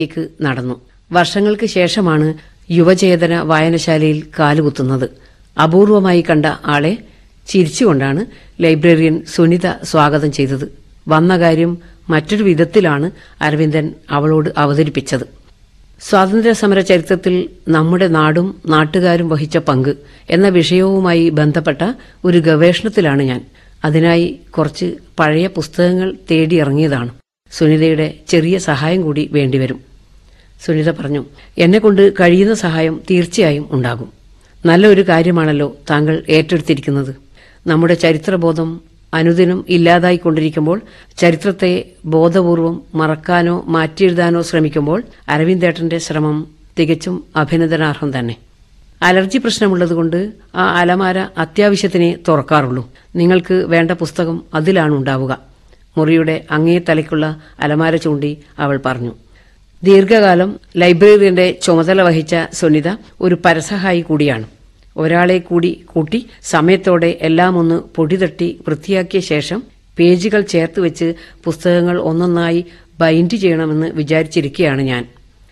ലേക്ക് നടന്നു വർഷങ്ങൾക്ക് ശേഷമാണ് യുവചേതന വായനശാലയിൽ കാലുകുത്തുന്നത് അപൂർവമായി കണ്ട ആളെ ചിരിച്ചുകൊണ്ടാണ് ലൈബ്രറിയൻ സുനിത സ്വാഗതം ചെയ്തത് വന്ന കാര്യം മറ്റൊരു വിധത്തിലാണ് അരവിന്ദൻ അവളോട് അവതരിപ്പിച്ചത് സ്വാതന്ത്ര്യ സമര ചരിത്രത്തിൽ നമ്മുടെ നാടും നാട്ടുകാരും വഹിച്ച പങ്ക് എന്ന വിഷയവുമായി ബന്ധപ്പെട്ട ഒരു ഗവേഷണത്തിലാണ് ഞാൻ അതിനായി കുറച്ച് പഴയ പുസ്തകങ്ങൾ തേടിയിറങ്ങിയതാണ് സുനിതയുടെ ചെറിയ സഹായം കൂടി വേണ്ടിവരും സുനിത പറഞ്ഞു എന്നെക്കൊണ്ട് കഴിയുന്ന സഹായം തീർച്ചയായും ഉണ്ടാകും നല്ലൊരു കാര്യമാണല്ലോ താങ്കൾ ഏറ്റെടുത്തിരിക്കുന്നത് നമ്മുടെ ചരിത്രബോധം അനുദിനം ഇല്ലാതായിക്കൊണ്ടിരിക്കുമ്പോൾ ചരിത്രത്തെ ബോധപൂർവം മറക്കാനോ മാറ്റിയെഴുതാനോ ശ്രമിക്കുമ്പോൾ അരവിന്ദേട്ടന്റെ ശ്രമം തികച്ചും അഭിനന്ദനാർഹം തന്നെ അലർജി പ്രശ്നമുള്ളതുകൊണ്ട് ആ അലമാര അത്യാവശ്യത്തിനെ തുറക്കാറുള്ളൂ നിങ്ങൾക്ക് വേണ്ട പുസ്തകം അതിലാണ് ഉണ്ടാവുക മുറിയുടെ അങ്ങേ തലയ്ക്കുള്ള അലമാര ചൂണ്ടി അവൾ പറഞ്ഞു ദീർഘകാലം ലൈബ്രറിയന്റെ ചുമതല വഹിച്ച സുനിത ഒരു പരസഹായി കൂടിയാണ് ഒരാളെ കൂടി കൂട്ടി സമയത്തോടെ എല്ലാം ഒന്ന് പൊടിതട്ടി വൃത്തിയാക്കിയ ശേഷം പേജുകൾ ചേർത്ത് വെച്ച് പുസ്തകങ്ങൾ ഒന്നൊന്നായി ബൈൻഡ് ചെയ്യണമെന്ന് വിചാരിച്ചിരിക്കുകയാണ് ഞാൻ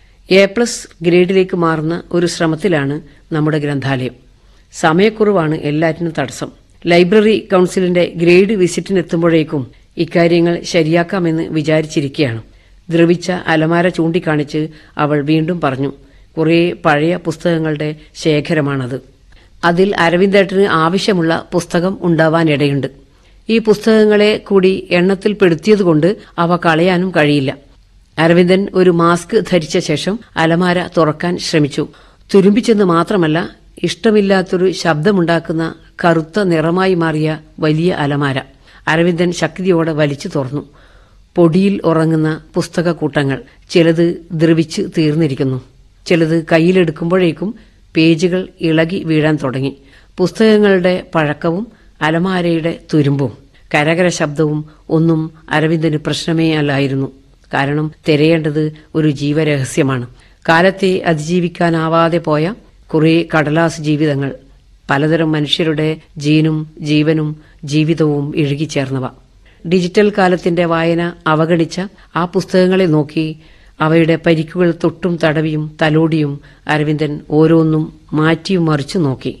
എ പ്ലസ് ഗ്രേഡിലേക്ക് മാറുന്ന ഒരു ശ്രമത്തിലാണ് നമ്മുടെ ഗ്രന്ഥാലയം സമയക്കുറവാണ് എല്ലാറ്റിനും തടസ്സം ലൈബ്രറി കൌൺസിലിന്റെ ഗ്രേഡ് വിസിറ്റിനെത്തുമ്പോഴേക്കും ഇക്കാര്യങ്ങൾ ശരിയാക്കാമെന്ന് വിചാരിച്ചിരിക്കുകയാണ് ദ്രവിച്ച അലമാര ചൂണ്ടിക്കാണിച്ച് അവൾ വീണ്ടും പറഞ്ഞു കുറേ പഴയ പുസ്തകങ്ങളുടെ ശേഖരമാണത് അതിൽ അരവിന്ദേട്ടന് ആവശ്യമുള്ള പുസ്തകം ഉണ്ടാവാനിടയുണ്ട് ഈ പുസ്തകങ്ങളെ കൂടി എണ്ണത്തിൽപ്പെടുത്തിയതുകൊണ്ട് അവ കളയാനും കഴിയില്ല അരവിന്ദൻ ഒരു മാസ്ക് ധരിച്ച ശേഷം അലമാര തുറക്കാൻ ശ്രമിച്ചു തുരുമ്പിച്ചെന്ന് മാത്രമല്ല ഇഷ്ടമില്ലാത്തൊരു ശബ്ദമുണ്ടാക്കുന്ന കറുത്ത നിറമായി മാറിയ വലിയ അലമാര അരവിന്ദൻ ശക്തിയോടെ വലിച്ചു തുറന്നു പൊടിയിൽ ഉറങ്ങുന്ന പുസ്തകക്കൂട്ടങ്ങൾ ചിലത് ദ്രവിച്ച് തീർന്നിരിക്കുന്നു ചിലത് കയ്യിലെടുക്കുമ്പോഴേക്കും പേജുകൾ ഇളകി വീഴാൻ തുടങ്ങി പുസ്തകങ്ങളുടെ പഴക്കവും അലമാരയുടെ തുരുമ്പും കരകര ശബ്ദവും ഒന്നും അരവിന്ദന് പ്രശ്നമേ അല്ലായിരുന്നു കാരണം തിരയേണ്ടത് ഒരു ജീവരഹസ്യമാണ് കാലത്തെ അതിജീവിക്കാനാവാതെ പോയ കുറേ കടലാസ് ജീവിതങ്ങൾ പലതരം മനുഷ്യരുടെ ജീനും ജീവനും ജീവിതവും ഇഴുകിച്ചേർന്നവ ഡിജിറ്റൽ കാലത്തിന്റെ വായന അവഗണിച്ച ആ പുസ്തകങ്ങളെ നോക്കി അവയുടെ പരിക്കുകൾ തൊട്ടും തടവിയും തലോടിയും അരവിന്ദൻ ഓരോന്നും മാറ്റിയും മറിച്ചു നോക്കി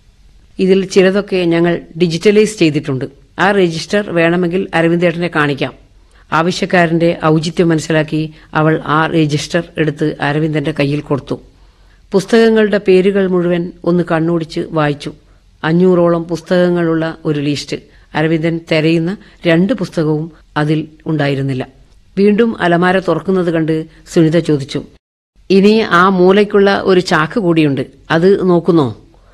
ഇതിൽ ചിലതൊക്കെ ഞങ്ങൾ ഡിജിറ്റലൈസ് ചെയ്തിട്ടുണ്ട് ആ രജിസ്റ്റർ വേണമെങ്കിൽ അരവിന്ദേട്ടനെ കാണിക്കാം ആവശ്യക്കാരന്റെ ഔചിത്യം മനസ്സിലാക്കി അവൾ ആ രജിസ്റ്റർ എടുത്ത് അരവിന്ദന്റെ കയ്യിൽ കൊടുത്തു പുസ്തകങ്ങളുടെ പേരുകൾ മുഴുവൻ ഒന്ന് കണ്ണോടിച്ച് വായിച്ചു അഞ്ഞൂറോളം പുസ്തകങ്ങളുള്ള ഒരു ലിസ്റ്റ് അരവിന്ദൻ തെരയുന്ന രണ്ട് പുസ്തകവും അതിൽ ഉണ്ടായിരുന്നില്ല വീണ്ടും അലമാര തുറക്കുന്നത് കണ്ട് സുനിത ചോദിച്ചു ഇനി ആ മൂലയ്ക്കുള്ള ഒരു ചാക്ക് കൂടിയുണ്ട് അത് നോക്കുന്നോ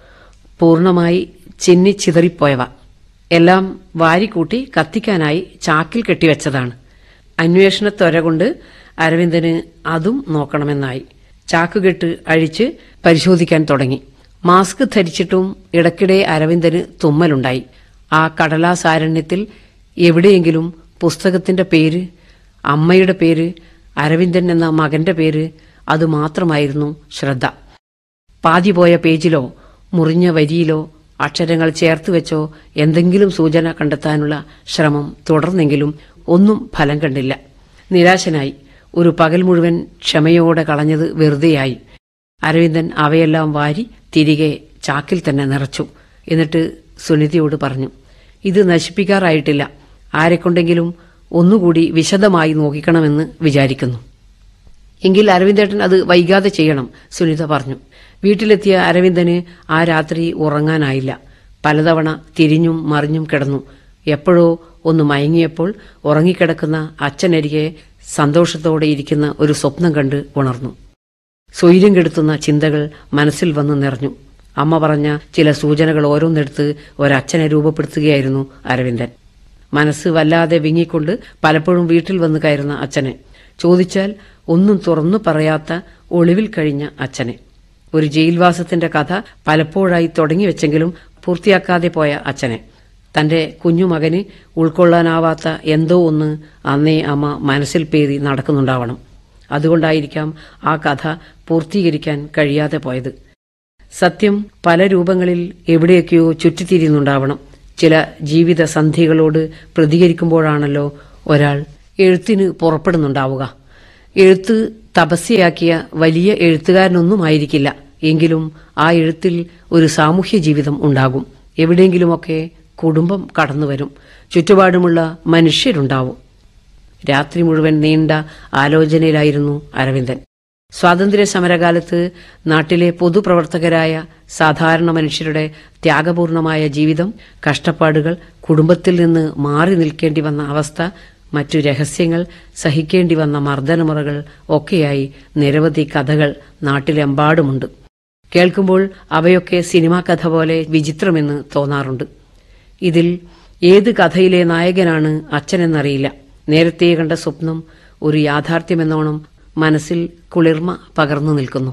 പൂർണ്ണമായി ചിന്നി ചിതറിപ്പോയവ എല്ലാം വാരിക്കൂട്ടി കത്തിക്കാനായി ചാക്കിൽ കെട്ടിവെച്ചതാണ് അന്വേഷണ ത്വര കൊണ്ട് അരവിന്ദന് അതും നോക്കണമെന്നായി ചാക്കുകെട്ട് അഴിച്ച് പരിശോധിക്കാൻ തുടങ്ങി മാസ്ക് ധരിച്ചിട്ടും ഇടയ്ക്കിടെ അരവിന്ദന് തുമ്മലുണ്ടായി ആ കടലാസാരണ്യത്തിൽ എവിടെയെങ്കിലും പുസ്തകത്തിന്റെ പേര് അമ്മയുടെ പേര് അരവിന്ദൻ എന്ന മകന്റെ പേര് അതുമാത്രമായിരുന്നു ശ്രദ്ധ പാതി പോയ പേജിലോ മുറിഞ്ഞ വരിയിലോ അക്ഷരങ്ങൾ ചേർത്ത് വെച്ചോ എന്തെങ്കിലും സൂചന കണ്ടെത്താനുള്ള ശ്രമം തുടർന്നെങ്കിലും ഒന്നും ഫലം കണ്ടില്ല നിരാശനായി ഒരു പകൽ മുഴുവൻ ക്ഷമയോടെ കളഞ്ഞത് വെറുതെയായി അരവിന്ദൻ അവയെല്ലാം വാരി തിരികെ ചാക്കിൽ തന്നെ നിറച്ചു എന്നിട്ട് സുനിതയോട് പറഞ്ഞു ഇത് നശിപ്പിക്കാറായിട്ടില്ല ആരെക്കൊണ്ടെങ്കിലും ഒന്നുകൂടി വിശദമായി നോക്കിക്കണമെന്ന് വിചാരിക്കുന്നു എങ്കിൽ അരവിന്ദേട്ടൻ അത് വൈകാതെ ചെയ്യണം സുനിത പറഞ്ഞു വീട്ടിലെത്തിയ അരവിന്ദന് ആ രാത്രി ഉറങ്ങാനായില്ല പലതവണ തിരിഞ്ഞും മറിഞ്ഞും കിടന്നു എപ്പോഴോ ഒന്ന് മയങ്ങിയപ്പോൾ ഉറങ്ങിക്കിടക്കുന്ന അച്ഛനരികെ സന്തോഷത്തോടെ ഇരിക്കുന്ന ഒരു സ്വപ്നം കണ്ട് ഉണർന്നു സ്വൈര്യം കെടുത്തുന്ന ചിന്തകൾ മനസ്സിൽ വന്ന് നിറഞ്ഞു അമ്മ പറഞ്ഞ ചില സൂചനകൾ ഓരോന്നെടുത്ത് ഒരച്ഛനെ രൂപപ്പെടുത്തുകയായിരുന്നു അരവിന്ദൻ മനസ്സ് വല്ലാതെ വിങ്ങിക്കൊണ്ട് പലപ്പോഴും വീട്ടിൽ വന്ന് കയറുന്ന അച്ഛനെ ചോദിച്ചാൽ ഒന്നും തുറന്നു പറയാത്ത ഒളിവിൽ കഴിഞ്ഞ അച്ഛനെ ഒരു ജയിൽവാസത്തിന്റെ കഥ പലപ്പോഴായി തുടങ്ങിവെച്ചെങ്കിലും പൂർത്തിയാക്കാതെ പോയ അച്ഛനെ തന്റെ കുഞ്ഞുമകന് ഉൾക്കൊള്ളാനാവാത്ത എന്തോ ഒന്ന് അന്നേ അമ്മ മനസ്സിൽ പേറി നടക്കുന്നുണ്ടാവണം അതുകൊണ്ടായിരിക്കാം ആ കഥ പൂർത്തീകരിക്കാൻ കഴിയാതെ പോയത് സത്യം പല രൂപങ്ങളിൽ എവിടെയൊക്കെയോ ചുറ്റിത്തിരിയുന്നുണ്ടാവണം ചില ജീവിത സന്ധികളോട് പ്രതികരിക്കുമ്പോഴാണല്ലോ ഒരാൾ എഴുത്തിന് പുറപ്പെടുന്നുണ്ടാവുക എഴുത്ത് തപസ്യയാക്കിയ വലിയ എഴുത്തുകാരനൊന്നുമായിരിക്കില്ല എങ്കിലും ആ എഴുത്തിൽ ഒരു സാമൂഹ്യ ജീവിതം ഉണ്ടാകും എവിടെയെങ്കിലുമൊക്കെ കുടുംബം കടന്നുവരും ചുറ്റുപാടുമുള്ള മനുഷ്യരുണ്ടാവും രാത്രി മുഴുവൻ നീണ്ട ആലോചനയിലായിരുന്നു അരവിന്ദൻ സ്വാതന്ത്ര്യ സമരകാലത്ത് നാട്ടിലെ പൊതുപ്രവർത്തകരായ സാധാരണ മനുഷ്യരുടെ ത്യാഗപൂർണമായ ജീവിതം കഷ്ടപ്പാടുകൾ കുടുംബത്തിൽ നിന്ന് മാറി നിൽക്കേണ്ടി വന്ന അവസ്ഥ മറ്റു രഹസ്യങ്ങൾ സഹിക്കേണ്ടി വന്ന മർദ്ദനമുറകൾ ഒക്കെയായി നിരവധി കഥകൾ നാട്ടിലെമ്പാടുമുണ്ട് കേൾക്കുമ്പോൾ അവയൊക്കെ സിനിമാ കഥ പോലെ വിചിത്രമെന്ന് തോന്നാറുണ്ട് ഇതിൽ ഏത് കഥയിലെ നായകനാണ് അച്ഛനെന്നറിയില്ല നേരത്തെ കണ്ട സ്വപ്നം ഒരു യാഥാർത്ഥ്യമെന്നോണം മനസ്സിൽ കുളിർമ പകർന്നു നിൽക്കുന്നു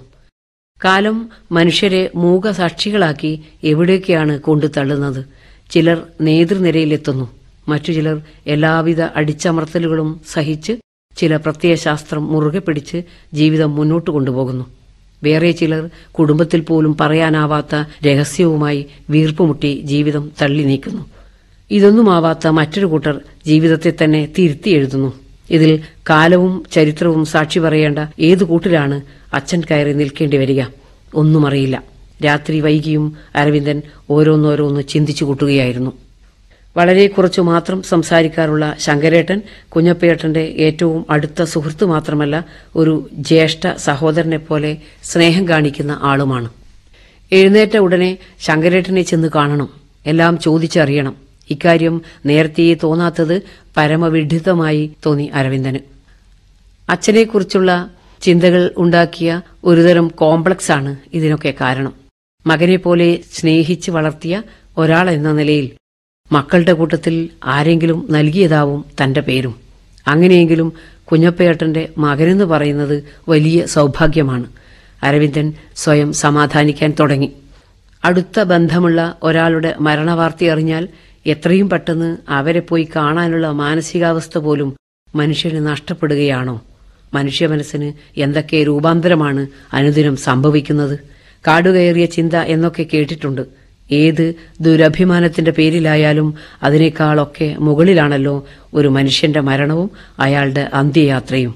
കാലം മനുഷ്യരെ മൂകസാക്ഷികളാക്കി എവിടേക്കാണ് കൊണ്ടു തള്ളുന്നത് ചിലർ നേതൃനിരയിലെത്തുന്നു മറ്റു ചിലർ എല്ലാവിധ അടിച്ചമർത്തലുകളും സഹിച്ച് ചില പ്രത്യയശാസ്ത്രം മുറുകെ പിടിച്ച് ജീവിതം മുന്നോട്ട് കൊണ്ടുപോകുന്നു വേറെ ചിലർ കുടുംബത്തിൽ പോലും പറയാനാവാത്ത രഹസ്യവുമായി വീർപ്പുമുട്ടി ജീവിതം തള്ളി നീക്കുന്നു ഇതൊന്നുമാവാത്ത മറ്റൊരു കൂട്ടർ ജീവിതത്തെ തന്നെ തിരുത്തി എഴുതുന്നു ഇതിൽ കാലവും ചരിത്രവും സാക്ഷി പറയേണ്ട ഏതു കൂട്ടിലാണ് അച്ഛൻ കയറി നിൽക്കേണ്ടി വരിക ഒന്നും അറിയില്ല രാത്രി വൈകിയും അരവിന്ദൻ ഓരോന്നോരോന്ന് ചിന്തിച്ചു കൂട്ടുകയായിരുന്നു വളരെ കുറച്ചു മാത്രം സംസാരിക്കാറുള്ള ശങ്കരേട്ടൻ കുഞ്ഞപ്പേട്ടന്റെ ഏറ്റവും അടുത്ത സുഹൃത്ത് മാത്രമല്ല ഒരു ജ്യേഷ്ഠ സഹോദരനെപ്പോലെ സ്നേഹം കാണിക്കുന്ന ആളുമാണ് എഴുന്നേറ്റ ഉടനെ ശങ്കരേട്ടനെ ചെന്ന് കാണണം എല്ലാം ചോദിച്ചറിയണം ഇക്കാര്യം നേരത്തെ തോന്നാത്തത് പരമവിഡിതമായി തോന്നി അരവിന്ദന് അച്ഛനെക്കുറിച്ചുള്ള ചിന്തകൾ ഉണ്ടാക്കിയ ഒരുതരം കോംപ്ലക്സ് ആണ് ഇതിനൊക്കെ കാരണം മകനെ പോലെ സ്നേഹിച്ച് വളർത്തിയ ഒരാൾ എന്ന നിലയിൽ മക്കളുടെ കൂട്ടത്തിൽ ആരെങ്കിലും നൽകിയതാവും തന്റെ പേരും അങ്ങനെയെങ്കിലും കുഞ്ഞപ്പേട്ടന്റെ മകനെന്ന് പറയുന്നത് വലിയ സൗഭാഗ്യമാണ് അരവിന്ദൻ സ്വയം സമാധാനിക്കാൻ തുടങ്ങി അടുത്ത ബന്ധമുള്ള ഒരാളുടെ മരണവാർത്ത അറിഞ്ഞാൽ എത്രയും പെട്ടെന്ന് അവരെ പോയി കാണാനുള്ള മാനസികാവസ്ഥ പോലും മനുഷ്യന് നഷ്ടപ്പെടുകയാണോ മനുഷ്യ മനസ്സിന് എന്തൊക്കെ രൂപാന്തരമാണ് അനുദിനം സംഭവിക്കുന്നത് കാടുകയറിയ ചിന്ത എന്നൊക്കെ കേട്ടിട്ടുണ്ട് ഏത് ദുരഭിമാനത്തിന്റെ പേരിലായാലും അതിനേക്കാളൊക്കെ മുകളിലാണല്ലോ ഒരു മനുഷ്യന്റെ മരണവും അയാളുടെ അന്ത്യയാത്രയും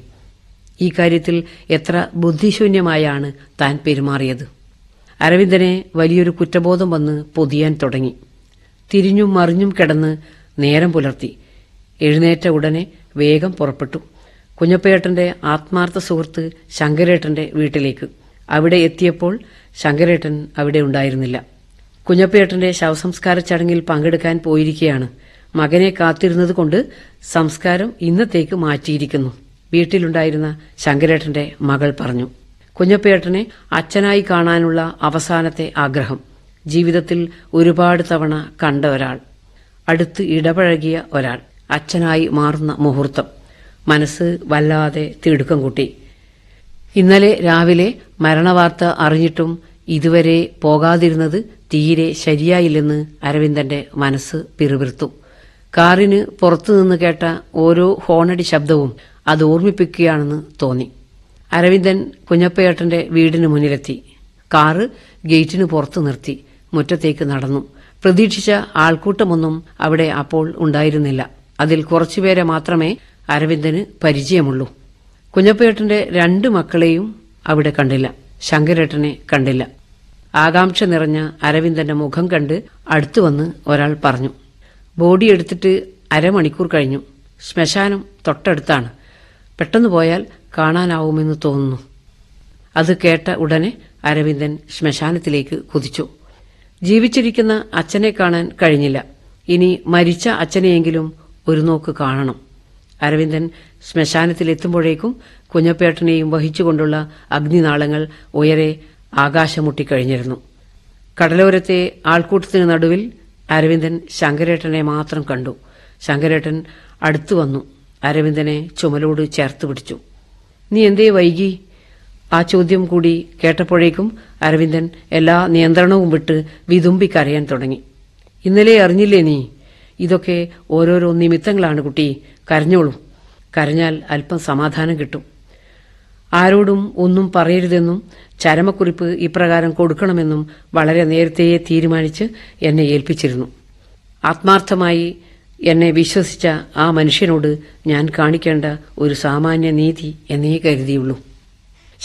ഈ കാര്യത്തിൽ എത്ര ബുദ്ധിശൂന്യമായാണ് താൻ പെരുമാറിയത് അരവിന്ദനെ വലിയൊരു കുറ്റബോധം വന്ന് പൊതിയാൻ തുടങ്ങി തിരിഞ്ഞും മറിഞ്ഞും കിടന്ന് നേരം പുലർത്തി എഴുന്നേറ്റ ഉടനെ വേഗം പുറപ്പെട്ടു കുഞ്ഞപ്പേട്ടന്റെ ആത്മാർത്ഥ സുഹൃത്ത് ശങ്കരേട്ടന്റെ വീട്ടിലേക്ക് അവിടെ എത്തിയപ്പോൾ ശങ്കരേട്ടൻ അവിടെ ഉണ്ടായിരുന്നില്ല കുഞ്ഞപ്പേട്ടന്റെ ശവസംസ്കാര ചടങ്ങിൽ പങ്കെടുക്കാൻ പോയിരിക്കുകയാണ് മകനെ കാത്തിരുന്നത് കൊണ്ട് സംസ്കാരം ഇന്നത്തേക്ക് മാറ്റിയിരിക്കുന്നു വീട്ടിലുണ്ടായിരുന്ന ശങ്കരേട്ടന്റെ മകൾ പറഞ്ഞു കുഞ്ഞപ്പേട്ടനെ അച്ഛനായി കാണാനുള്ള അവസാനത്തെ ആഗ്രഹം ജീവിതത്തിൽ ഒരുപാട് തവണ കണ്ട ഒരാൾ അടുത്ത് ഇടപഴകിയ ഒരാൾ അച്ഛനായി മാറുന്ന മുഹൂർത്തം മനസ്സ് വല്ലാതെ തിടുക്കം കൂട്ടി ഇന്നലെ രാവിലെ മരണവാർത്ത അറിഞ്ഞിട്ടും ഇതുവരെ പോകാതിരുന്നത് തീരെ ശരിയായില്ലെന്ന് അരവിന്ദന്റെ മനസ്സ് പിറുപിറുത്തു കാറിന് പുറത്തുനിന്ന് കേട്ട ഓരോ ഹോണടി ശബ്ദവും അത് ഓർമ്മിപ്പിക്കുകയാണെന്ന് തോന്നി അരവിന്ദൻ കുഞ്ഞപ്പയേട്ടന്റെ വീടിന് മുന്നിലെത്തി കാറ് ഗേറ്റിന് പുറത്തു നിർത്തി മുറ്റത്തേക്ക് നടന്നു പ്രതീക്ഷിച്ച ആൾക്കൂട്ടമൊന്നും അവിടെ അപ്പോൾ ഉണ്ടായിരുന്നില്ല അതിൽ കുറച്ചുപേരെ മാത്രമേ അരവിന്ദന് പരിചയമുള്ളൂ കുഞ്ഞപ്പേട്ടന്റെ രണ്ട് മക്കളെയും അവിടെ കണ്ടില്ല ശങ്കരേട്ടനെ കണ്ടില്ല ആകാംക്ഷ നിറഞ്ഞ അരവിന്ദന്റെ മുഖം കണ്ട് അടുത്തു വന്ന് ഒരാൾ പറഞ്ഞു ബോഡി എടുത്തിട്ട് അരമണിക്കൂർ കഴിഞ്ഞു ശ്മശാനം തൊട്ടടുത്താണ് പെട്ടെന്ന് പോയാൽ കാണാനാവുമെന്ന് തോന്നുന്നു അത് കേട്ട ഉടനെ അരവിന്ദൻ ശ്മശാനത്തിലേക്ക് കുതിച്ചു ജീവിച്ചിരിക്കുന്ന അച്ഛനെ കാണാൻ കഴിഞ്ഞില്ല ഇനി മരിച്ച അച്ഛനെയെങ്കിലും ഒരു നോക്ക് കാണണം അരവിന്ദൻ ശ്മശാനത്തിലെത്തുമ്പോഴേക്കും കുഞ്ഞപ്പേട്ടനെയും വഹിച്ചുകൊണ്ടുള്ള അഗ്നിനാളങ്ങൾ ഉയരെ ആകാശമുട്ടിക്കഴിഞ്ഞിരുന്നു കടലോരത്തെ ആൾക്കൂട്ടത്തിന് നടുവിൽ അരവിന്ദൻ ശങ്കരേട്ടനെ മാത്രം കണ്ടു ശങ്കരേട്ടൻ അടുത്തു വന്നു അരവിന്ദനെ ചുമലോട് ചേർത്ത് പിടിച്ചു നീ എന്തേ വൈകി ആ ചോദ്യം കൂടി കേട്ടപ്പോഴേക്കും അരവിന്ദൻ എല്ലാ നിയന്ത്രണവും വിട്ട് വിതുമ്പി കരയാൻ തുടങ്ങി ഇന്നലെ അറിഞ്ഞില്ലേ നീ ഇതൊക്കെ ഓരോരോ നിമിത്തങ്ങളാണ് കുട്ടി കരഞ്ഞോളൂ കരഞ്ഞാൽ അല്പം സമാധാനം കിട്ടും ആരോടും ഒന്നും പറയരുതെന്നും ചരമക്കുറിപ്പ് ഇപ്രകാരം കൊടുക്കണമെന്നും വളരെ നേരത്തെയെ തീരുമാനിച്ച് എന്നെ ഏൽപ്പിച്ചിരുന്നു ആത്മാർത്ഥമായി എന്നെ വിശ്വസിച്ച ആ മനുഷ്യനോട് ഞാൻ കാണിക്കേണ്ട ഒരു സാമാന്യ നീതി എന്നേ കരുതിയുള്ളൂ